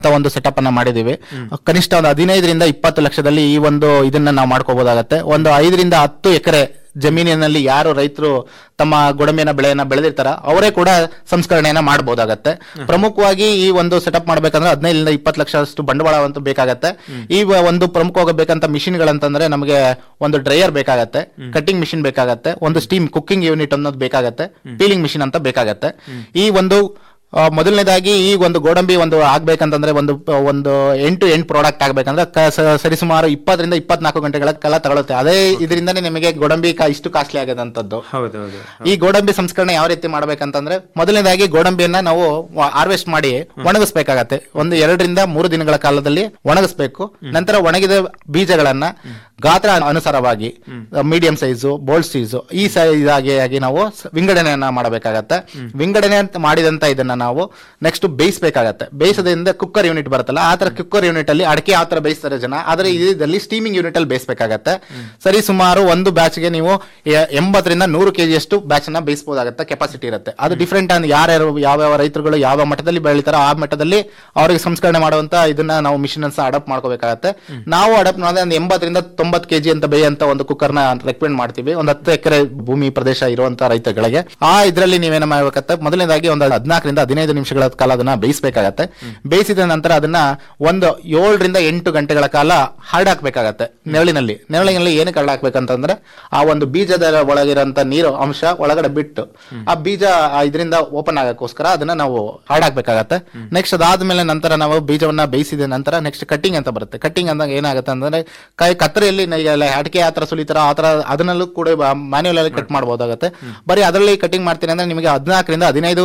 ಅಂತ ಒಂದು ಸೆಟಪ್ ಅನ್ನ ಮಾಡಿದೀವಿ ಕನಿಷ್ಠ ಒಂದು ಹದಿನೈದರಿಂದ ಇಪ್ಪತ್ತು ಲಕ್ಷದಲ್ಲಿ ಈ ಒಂದು ಇದನ್ನ ನಾವು ಮಾಡ್ಕೋಬಹುದಾಗತ್ತೆ ಒಂದು ಐದರಿಂದ ಹತ್ತು ಎಕರೆ ಜಮೀನಿನಲ್ಲಿ ಯಾರು ರೈತರು ತಮ್ಮ ಗೋಡಂಬಿನ ಬೆಳೆಯನ್ನ ಬೆಳೆದಿರ್ತಾರ ಅವರೇ ಕೂಡ ಸಂಸ್ಕರಣೆಯನ್ನ ಮಾಡಬಹುದಾಗತ್ತೆ ಪ್ರಮುಖವಾಗಿ ಈ ಒಂದು ಸೆಟಪ್ ಮಾಡ್ಬೇಕಂದ್ರೆ ಹದಿನೈದರಿಂದ ಇಪ್ಪತ್ತು ಲಕ್ಷ ಅಷ್ಟು ಬಂಡವಾಳ ಅಂತೂ ಬೇಕಾಗತ್ತೆ ಈ ವ- ಒಂದು ಪ್ರಮುಖವಾಗಿ ಬೇಕಂತ ಮಿಷಿನ್ಗಳಂತಂದ್ರೆ ನಮಗೆ ಒಂದು ಡ್ರೈಯರ್ ಬೇಕಾಗತ್ತೆ ಕಟ್ಟಿಂಗ್ ಮಿಷಿನ್ ಬೇಕಾಗತ್ತೆ ಒಂದು ಸ್ಟೀಮ್ ಕುಕ್ಕಿಂಗ್ ಯೂನಿಟ್ ಅನ್ನೋದು ಬೇಕಾಗತ್ತೆ ಪೀಲಿಂಗ್ ಮಿಷಿನ್ ಅಂತ ಬೇಕಾಗತ್ತೆ ಈ ಒಂದು ಆ, ಮೊದಲನೇದಾಗಿ ಈ ಒಂದು ಗೋಡಂಬಿ ಒಂದು ಆಗ್ಬೇಕಂತಂದ್ರೆ ಒಂದು ಒಂದು ಎಂಟು ಎಂಟು ಪ್ರಾಡಕ್ಟ್ ಆಗ್ಬೇಕಂದ್ರೆ ಕ- ಸ- ಸರಿಸುಮಾರು ಇಪ್ಪತ್ತರಿಂದ ಇಪ್ಪತ್ನಾಲ್ಕು ಗಂಟೆಗಳ ಕಾಲ ತಗೊಳುತ್ತೆ ಅದೇ ಇದರಿಂದನೇ ನಿಮಗೆ ಗೋಡಂಬಿ ಕಾ- ಇಷ್ಟು ಕಾಸ್ಟ್ಲಿ ಆಗದಂತದ್ದು ಹೌದೌದು ಈ ಗೋಡಂಬಿ ಸಂಸ್ಕರಣೆ ಯಾವ ರೀತಿ ಮಾಡ್ಬೇಕಂತಂದ್ರೆ ಮೊದಲನೇದಾಗಿ ಗೋಡಂಬಿಯನ್ನ ನಾವು ಹಾರ್ವೆಸ್ಟ್ ಮಾಡಿ ಒಣಗಿಸ್ಬೇಕಾಗತ್ತೆ ಒಂದು ಎರಡರಿಂದ ಮೂರು ದಿನಗಳ ಕಾಲದಲ್ಲಿ ಒಣಗಿಸ್ಬೇಕು ನಂತರ ಒಣಗಿದ ಬೀಜಗಳನ್ನ ಗಾತ್ರ ಅನುಸಾರವಾಗಿ ಮೀಡಿಯಂ ಸೈಜು ಬೋಲ್ಡ್ ಸೈಜು ಈ ಸೈಜ್ ಆಗಿ ಆಗಿ ನಾವು ಸ- ವಿಂಗಡಣೆಯನ್ನ ಮಾಡಬೇಕಾಗತ್ತೆ ವಿಂಗಡಣೆ ಅಂತ ಮಾಡಿದಂತ ಇದನ್ನ ನಾವು ನೆಕ್ಸ್ಟ್ ಬೇಯಿಸಬೇಕಾಗತ್ತೆ ಬೇಯಿಸೋದ್ರಿಂದ ಕುಕ್ಕರ್ ಯೂನಿಟ್ ಬರುತ್ತಲ್ಲ ಆ ತರ ಕುಕ್ಕರ್ ಯೂನಿಟ್ ಅಲ್ಲಿ ಅಡಕೆ ಯಾವ ತರ ಬೇಯಿಸ್ತಾರೆ ಜನ ಆದ್ರೆ ಇದರಲ್ಲಿ ಸ್ಟೀಮಿಂಗ್ ಯೂನಿಟ್ ಅಲ್ಲಿ ಬೇಯಿಸಬೇಕಾಗತ್ತೆ ಸರಿ ಸುಮಾರು ಒಂದು ಬ್ಯಾಚ್ಗೆ ನೀವು ಎ- ಎಂಬತ್ತರಿಂದ ನೂರು ಕೆಜಿ ಅಷ್ಟು ಬ್ಯಾಚ್ ನ ಬೇಯಿಸಬಹುದಾಗತ್ತೆ ಕೆಪಾಸಿಟಿ ಇರುತ್ತೆ ಅದು ಡಿಫ್ರೆಂಟ್ ಅಂದ್ರೆ ಯಾರ್ಯಾರು ಯಾವ ರೈತರುಗಳು ಯಾವ ಮಟ್ಟದಲ್ಲಿ ಬೆಳಿತಾರೋ ಆ ಮಟ್ಟದಲ್ಲಿ ಅವರಿಗೆ ಸಂಸ್ಕರಣೆ ಮಾಡುವಂತ ಇದನ್ನ ನಾವು ಮಿಷಿನ್ ಅನ್ನ ಅಡಾಪ್ಟ್ ಮಾಡ್ಕೋಬೇಕಾಗತ್ತೆ ನಾವು ಅಡಾಪ್ಟ್ ಮಾಡಿದ್ರೆ ಒಂದು ಎಂಬತ್ತರಿಂದ ತೊಂಬತ್ತು ಕೆಜಿ ಅಂತ ಬೇಯಂತ ಒಂದು ಕುಕ್ಕರ್ ನ ರೆಕಮೆಂಡ್ ಮಾಡ್ತೀವಿ ಒಂದು ಹತ್ತು ಎಕರೆ ಭೂಮಿ ಪ್ರದೇಶ ಇರುವಂತ ರೈತಗಳಿಗೆ ಆ ಇದ್ರಲ್ಲಿ ನೀವೇನ ಮಾಡ್ಬೇಕತ್ತೆ ಮೊದಲನೇದಾಗಿ ಒಂದು ಹದಿನಾಲ್ಕರಿಂದ ಹದಿನೈದು ನಿಮಿಷಗಳ ಕಾಲ ಅದನ್ನ ಬೇಯಿಸಬೇಕಾಗತ್ತೆ ಬೇಯಿಸಿದ ನಂತರ ಅದನ್ನ ಒಂದು ಏಳರಿಂದ ಎಂಟು ಗಂಟೆಗಳ ಕಾಲ ಹರಡಾಕ್ಬೇಕಾಗತ್ತೆ ನೆರಳಿನಲ್ಲಿ ನೆರಳಿನಲ್ಲಿ ಏನಕ್ಕೆ ಹರಡಾಕ್ಬೇಕಂತಂದ್ರೆ ಆ ಒಂದು ಬೀಜದ ಒಳಗಿರೋಂತ ನೀರು ಅಂಶ ಒಳಗಡೆ ಬಿಟ್ಟು ಆ ಬೀಜ ಆ ಇದರಿಂದ ಓಪನ್ ಆಗಕ್ಕೋಸ್ಕರ ಅದನ್ನ ನಾವು ಹಾಡಾಕ್ಬೇಕಾಗತ್ತೆ ನೆಕ್ಸ್ಟ್ ಅದಾದ್ಮೇಲೆ ನಂತರ ನಾವು ಬೀಜವನ್ನ ಬೇಯಿಸಿದ ನಂತರ ನೆಕ್ಸ್ಟ್ ಕಟ್ಟಿಂಗ್ ಅಂತ ಬರುತ್ತೆ ಕಟ್ಟಿಂಗ್ ಅಂದಾಗ ಏನಾಗುತ್ತೆ ಅಂದ್ರೆ ಕೈ ಕತ್ತರಿಯಲ್ಲಿ ಈಗ ಅಡಿಕೆ ಆ ತರ ಸುಲಿತಾರ ಆ ತರ ಅದನ್ನಲ್ಲೂ ಕೂಡ ಮ್ಯಾನ್ಯುವಲ್ ಅಲ್ಲಿ ಕಟ್ ಮಾಡಬಹುದಾಗತ್ತೆ ಬರೀ ಅದರಲ್ಲಿ ಕಟಿಂಗ್ ಮಾಡ್ತೀನಿ ಅಂದ್ರೆ ನಿಮಗೆ ಹದಿನಾಲ್ಕರಿಂದ ಹದಿನೈದು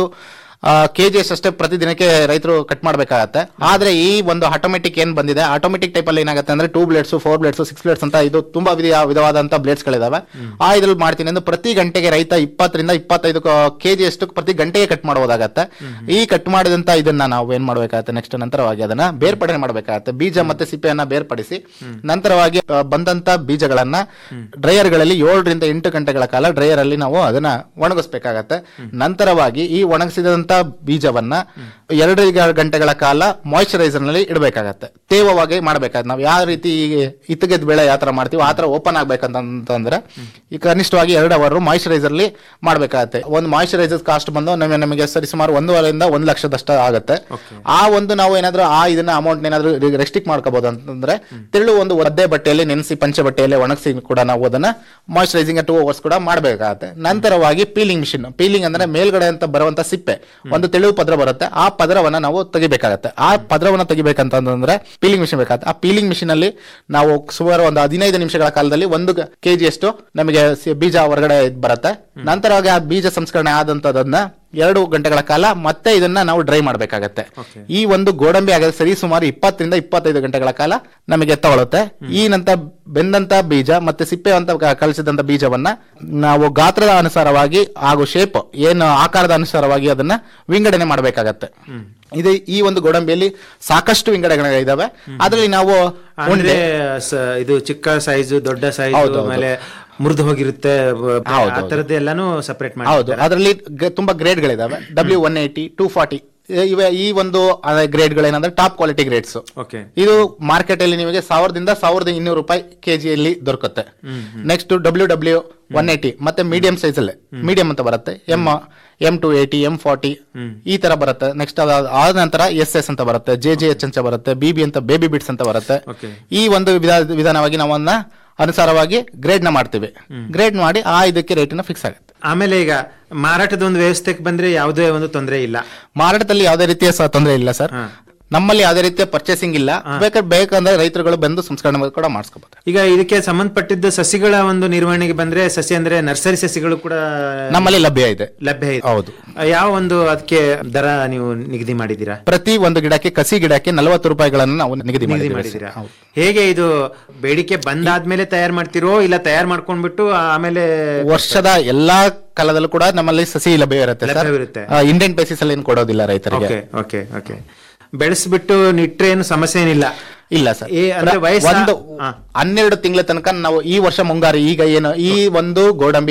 ಕೆಜಿ ಅಷ್ಟೇ ಪ್ರತಿದಿನಕ್ಕೆ ರೈತರು ಕಟ್ ಮಾಡಬೇಕಾಗತ್ತೆ ಆದ್ರೆ ಈ ಒಂದು ಆಟೋಮೆಟಿಕ್ ಏನ್ ಬಂದಿದೆ ಆಟೋಮೆಟಿಕ್ ಟೈಪ್ ಅಲ್ಲಿ ಏನಾಗುತ್ತೆ ಅಂದ್ರೆ two blades four blades six blades ಅಂತ ಇದು ತುಂಬಾ ವಿಧ ವಿಧವಾದಂತ ಬ್ಲೇಡ್ಸ್ ಗಳಿದಾವೆ ಆ ಇದ್ರಲ್ಲಿ ಮಾಡ್ತೀನಿ ಅಂದ್ರೆ ಪ್ರತಿ ಗಂಟೆಗೆ ರೈತ ಇಪ್ಪತ್ತರಿಂದ ಇಪ್ಪತ್ತೈದು ಕೆಜಿ ಅಷ್ಟು ಪ್ರತಿ ಗಂಟೆಗೆ ಕಟ್ ಮಾಡಬಹುದಾಗತ್ತೆ ಈ ಕಟ್ ಮಾಡಿದಂತ ಇದನ್ನ ನಾವು ಏನ್ ಮಾಡ್ಬೇಕಾಗತ್ತೆ ನೆಕ್ಸ್ಟ್ ನಂತರವಾಗಿ ಅದನ್ನ ಬೇರ್ಪಡಣೆ ಮಾಡಬೇಕಾಗತ್ತೆ ಬೀಜ ಮತ್ತೆ ಸಿಪ್ಪೆಯನ್ನ ಬೇರ್ಪಡಿಸಿ ನಂತರವಾಗಿ ಆ, ಬಂದಂತ ಬೀಜಗಳನ್ನ ಡ್ರೈಯರ್ ಗಳಲ್ಲಿ ಏಳರಿಂದ ಎಂಟು ಗಂಟೆಗಳ ಕಾಲ ಡ್ರೈಯರ್ ಅಲ್ಲಿ ನಾವು ಅದನ್ನ ಒಣಗಿಸ್ಬೇಕಾಗತ್ತೆ ನಂತರವಾಗಿ ಈ ಒಣಗಿಸಿದಂತ ಬೀಜವನ್ನ ಎರಡು ಗಂಟೆಗಳ ಕಾಲ ಮಾಯಿಶ್ಚರೈಸರ್ ನಲ್ಲಿ ಇಡಬೇಕಾಗತ್ತೆ ತೇವವಾಗಿ ಮಾಡ್ಬೇಕಾಗತ್ತೆ ನಾವು ಯಾವ ರೀತಿ ಇತ್ತಗೆದ್ ಬೆಳೆ ಯಾವ ತರ ಮಾಡ್ತೀವಿ ಆ ತರ ಓಪನ್ ಆಗ್ಬೇಕಂತಂದ್ರೆ ಈ ಕನಿಷ್ಠವಾಗಿ ಎರಡು ಅವರ್ ಮಾಯಿಶ್ಚರೈಸರ್ ಅಲ್ಲಿ ಮಾಡ್ಬೇಕಾಗತ್ತೆ ಒಂದು ಮಾಯಿಶ್ಚರೈಸರ್ ಕಾಸ್ಟ್ ಬಂದು ನಮಗೆ ನಮಗೆ ಸರಿಸುಮಾರು ಒಂದೂವರೆಯಿಂದ ಒಂದು ಲಕ್ಷದಷ್ಟ ಆಗುತ್ತೆ ಆ ಒಂದು ನಾವು ಏನಾದ್ರೂ ಆ ಇದನ್ನ ಅಮೌಂಟ್ ಏನಾದ್ರೂ ರೆಸ್ಟ್ರಿಕ್ಟ್ ಮಾಡ್ಕೋಬಹುದು ಅಂತಂದ್ರೆ ತೆಳ್ಳು ಒಂದು ಒದ್ದೆ ಬಟ್ಟೆಯಲ್ಲಿ ನೆನೆಸಿ ಪಂಚೆ ಬಟ್ಟೆಯಲ್ಲಿ ಒಣಗಿಸಿ ಕೂಡ ನಾವು ಅದನ್ನ ಮಾಯಿಶ್ಚರೈಸಿಂಗ್ ಟೂ ಅವರ್ಸ್ ಕೂಡ ಮಾಡಬೇಕಾಗತ್ತೆ ನಂತರವಾಗಿ ಪೀಲಿಂಗ್ ಮಿಷಿನ್ ಪೀಲಿಂಗ್ ಅಂದ್ರೆ ಮೇಲ್ಗಡೆ ಅಂತ ಬರುವಂತ ಸಿಪ್ಪೆ ಒಂದು ತೆಳು ಪದ್ರ ಬರುತ್ತೆ ಆ ಪದರವನ್ನ ನಾವು ತೆಗಿಬೇಕಾಗತ್ತೆ ಆ ಪದರವನ್ನ ತೆಗಿಬೇಕಂತಂದ್ರೆ ಪೀಲಿಂಗ್ ಮಿಷಿನ್ ಬೇಕಾಗುತ್ತೆ ಆ ಪೀಲಿಂಗ್ ಮಿಷಿನ್ ಅಲ್ಲಿ ನಾವು ಸುಮಾರು ಒಂದು ಹದಿನೈದು ನಿಮಿಷಗಳ ಕಾಲದಲ್ಲಿ ಒಂದು ಕೆಜಿ ಅಷ್ಟು ನಮಗೆ ಸಿ- ಬೀಜ ಹೊರಗಡೆ ಇದ್ ಬರುತ್ತೆ ನಂತರವಾಗಿ ಆ ಬೀಜ ಸಂಸ್ಕರಣೆ ಆದಂತದನ್ನ ಎರಡು ಗಂಟೆಗಳ ಕಾಲ ಮತ್ತೆ ಇದನ್ನ ನಾವು ಡ್ರೈ ಮಾಡಬೇಕಾಗತ್ತೆ ಈ ಒಂದು ಗೋಡಂಬಿ ಆಗದ ಸರಿ ಸುಮಾರು ಇಪ್ಪತ್ತರಿಂದ ಇಪ್ಪತ್ತೈದು ಗಂಟೆಗಳ ಕಾಲ ನಮಗೆ ತಗೊಳುತ್ತೆ ಈ ನಂತರ ಬೆಂದಂತ ಬೀಜ ಮತ್ತೆ ಸಿಪ್ಪೆ ಅಂತ ಕ- ಕಲಿಸಿದಂತ ಬೀಜವನ್ನ ನಾವು ಗಾತ್ರದ ಅನುಸಾರವಾಗಿ ಹಾಗೂ ಶೇಪ್ ಏನು ಆಕಾರದ ಅನುಸಾರವಾಗಿ ಅದನ್ನ ವಿಂಗಡಣೆ ಮಾಡಬೇಕಾಗತ್ತೆ ಇದು ಈ ಒಂದು ಗೋಡಂಬಿಯಲ್ಲಿ ಸಾಕಷ್ಟು ವಿಂಗಡಣೆಗಳಿದಾವೆ ಅದರಲ್ಲಿ ನಾವು ಅಂದ್ರೆ ಉಂಡೆ ಸ- ಇದು ಚಿಕ್ಕ ಸೈಜು ದೊಡ್ಡ ಸೈಜು ಹೌದು, ಹೌದು. ಆಮೇಲೆ ಮುರಿದು ಹೋಗಿರುತ್ತೆ ಬ- ಆ ಹೌದು, ಹೌದು. ತರದ್ದು ಎಲ್ಲಾನು ಸಪರೇಟ್ ಮಾಡಿ ಹೌದು ಅದರಲ್ಲಿ ಗ- ತುಂಬಾ ಗ್ರೇಡ್ಗಳಿದಾವೆ W one eighty two forty ಇವೆ ಈ ಒಂದು ಗ್ರೇಡ್ಗಳೇನಂದ್ರೆ ಟಾಪ್ ಕ್ವಾಲಿಟಿ ಗ್ರೇಡ್ಸ್ ಓಕೆ ಇದು ಮಾರ್ಕೆಟ್ ಅಲ್ಲಿ ನಿಮಗೆ ಸಾವಿರದಿಂದ ಸಾವಿರದ ಇನ್ನೂರು ರೂಪಾಯಿ ಕೆಜಿಯಲ್ಲಿ ದೊರಕುತ್ತೆ next W W one eighty ಮತ್ತೆ ಮೀಡಿಯಂ ಸೈಜ್ ಅಲ್ಲಿ ಮೀಡಿಯಂ ಅಂತ ಬರುತ್ತೆ M M two eighty M forty ಈ ತರ ಬರುತ್ತೆ ನೆಕ್ಸ್ಟ್ ಆದ ನಂತರ ಎಸ್ ಎಸ್ ಅಂತ ಬರುತ್ತೆ ಜೆ ಜೆ ಎಚ್ ಅಂತ ಬರುತ್ತೆ ಬಿ ಬಿ ಅಂತ ಬೇಬಿ ಬಿಟ್ಸ್ ಅಂತ ಬರುತ್ತೆ Okay. ಈ ಒಂದು ವಿಧ- ವಿಧಾನವಾಗಿ ನಾವನ್ನ ಅನುಸಾರವಾಗಿ ಗ್ರೇಡ್ ನ ಮಾಡ್ತೀವಿ ಗ್ರೇಡ್ ಮಾಡಿ ಆ ಇದಕ್ಕೆ ರೇಟಿನ ಫಿಕ್ಸ್ ಆಗುತ್ತೆ ಆಮೇಲೆ ಈಗ ಮಾರಾಟದ ಒಂದು ವ್ಯವಸ್ಥೆಗೆ ಬಂದ್ರೆ ಯಾವುದೇ ಒಂದು ತೊಂದರೆ ಇಲ್ಲ ಮಾರಾಟದಲ್ಲಿ ಯಾವುದೇ ರೀತಿಯ ಸ- ತೊಂದರೆ ಇಲ್ಲ ಸರ್ ಹಾ. ನಮ್ಮಲ್ಲಿ ಯಾವುದೇ ರೀತಿಯ ಪರ್ಚೇಸಿಂಗ್ ಇಲ್ಲ ಬೇಕಾದ್ರೆ ಬೇಕಂದ್ರೆ ರೈತರುಗಳು ಬಂದು ಸಂಸ್ಕರಣೆ ಕೂಡ ಮಾಡಿಸ್ಕೋಬಹುದು ಈಗ ಇದಕ್ಕೆ ಸಂಬಂಧಪಟ್ಟಿದ್ದ ಸಸಿಗಳ ಒಂದು ನಿರ್ವಹಣೆಗೆ ಬಂದ್ರೆ ಸಸಿ ಅಂದ್ರೆ ನರ್ಸರಿ ಸಸಿಗಳು ಕೂಡ ನಮ್ಮಲ್ಲಿ ಲಭ್ಯ ಇದೆ ಲಭ್ಯ ಇದೆ ಹೌದು ಯಾವ ಒಂದು ಅದಕ್ಕೆ ದರ ನೀವು ನಿಗದಿ ಮಾಡಿದ್ದೀರಾ ಪ್ರತಿ ಒಂದು ಗಿಡಕ್ಕೆ ಕಸಿ ಗಿಡಕ್ಕೆ ನಲವತ್ತು ರೂಪಾಯಿಗಳನ್ನು ನಾವು ನಿಗದಿ ನಿಗದಿ ಮಾಡಿದ್ದೀವಿ ಮಾಡಿದ್ದೀರಾ ಹೌದು. ಹೇಗೆ ಇದು ಬೇಡಿಕೆ ಬಂದಾದ್ಮೇಲೆ ತಯಾರು ಮಾಡ್ತಿರೋ ಇಲ್ಲ ತಯಾರು ಮಾಡ್ಕೊಂಡ್ಬಿಟ್ಟು ಆಮೇಲೆ ವರ್ಷದ ಎಲ್ಲಾ ಕಾಲದಲ್ಲೂ ಕೂಡ ನಮ್ಮಲ್ಲಿ ಸಸಿ ಲಭ್ಯ ಇರುತ್ತೆ ಸರ್ ಲಭ್ಯವಿರುತ್ತೆ. ಇಂಡಿಯನ್ ಬೇಸಿಸ್ ಅಲ್ಲಿ ಏನು ಕೊಡೋದಿಲ್ಲ ರೈತರಿಗೆ ಓಕೆ ಓಕೆ ಓಕೆ ಬೆಳೆಸ್ಬಿಟ್ಟು ನಿಟ್ರೆ ಏನು ಸಮಸ್ಯೆ ಏನಿಲ್ಲ ಇಲ್ಲ ಸರ್ ಏ, ಅಂದ್ರೆ ವಯಸ್ಸ- ಒಂದು ಹಾ. ಹನ್ನೆರಡು ತಿಂಗಳ ತನಕ ನಾವು ಈ ವರ್ಷ ಮುಂಗಾರು ಈಗ ಏನು ಈ ಒಂದು ಗೋಡಂಬಿ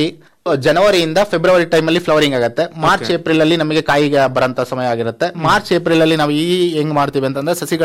ಜನವರಿಯಿಂದ ಫೆಬ್ರವರಿ ಟೈಮ್ ಅಲ್ಲಿ ಫ್ಲವರಿಂಗ್ ಆಗುತ್ತೆ ಮಾರ್ಚ್ ಏಪ್ರಿಲ್ ಅಲ್ಲಿ ನಮಗೆ ಕಾಯಿಗೆ ಬರಂತ ಸಮಯ ಆಗಿರುತ್ತೆ ಮಾರ್ಚ್ ಏಪ್ರಿಲ್ ಅಲ್ಲಿ ನಾವು ಈ ಹೆಂಗ್ ಮಾಡ್ತೀವಿ ಅಂತಂದ್ರೆ ಸಸಿಗಳ